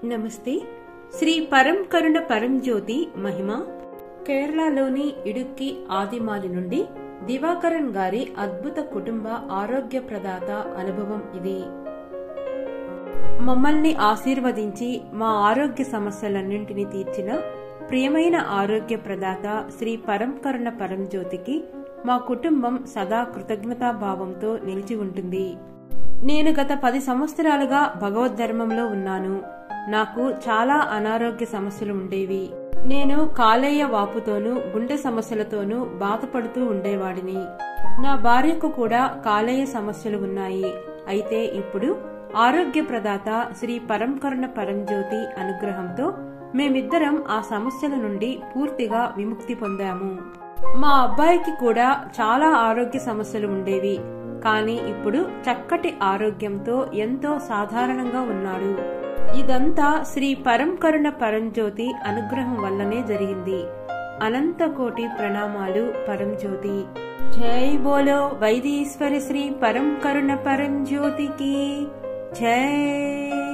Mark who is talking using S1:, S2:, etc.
S1: నమస్తే శ్రీ పరం కరుణ పరం జ్యోతి మహిమ కేరళలోని ఇడుక్కి ఆదిమాలి నుండి దివాకరన్ గారి అద్భుత కుటుంబ ఆరోగ్య ప్రదాత అనుభవం ఇది మమ్మల్ని ఆశీర్వదించి మా ఆరోగ్య సమస్యలన్నింటినీ తీర్చిన ప్రియమైన ఆరోగ్య ప్రదాత శ్రీ పరం కరుణ పరం జ్యోతికి మా కుటుంబం సదా కృతజ్ఞతాభావంతో నిలిచి ఉంటుంది నేను గత పది సంవత్సరాలుగా భగవద్ధర్మంలో ఉన్నాను నాకు చాలా అనారోగ్య సమస్యలు ఉండేవి నేను కాలేయ వాపుతోనూ గుండె సమస్యలతోనూ బాధపడుతూ ఉండేవాడిని నా భార్యకు కూడా కాలేయ సమస్యలు ఉన్నాయి అయితే ఇప్పుడు ఆరోగ్య ప్రదాత శ్రీ పరంకరుణ పరంజ్యోతి అనుగ్రహంతో మేమిద్దరం ఆ సమస్యల నుండి పూర్తిగా విముక్తి పొందాము మా అబ్బాయికి కూడా చాలా ఆరోగ్య సమస్యలు ఉండేవి కానీ ఇప్పుడు చక్కటి ఆరోగ్యంతో ఎంతో సాధారణంగా ఉన్నాడు ఇదంతా శ్రీ పరంకరుణ పరంజ్యోతి అనుగ్రహం వల్లనే జరిగింది అనంత కోటి ప్రణామాలు పరంజ్యోతి జై బోలో వైదీశ్వరి శ్రీ పరం కరుణ పరంజ్యోతికి జై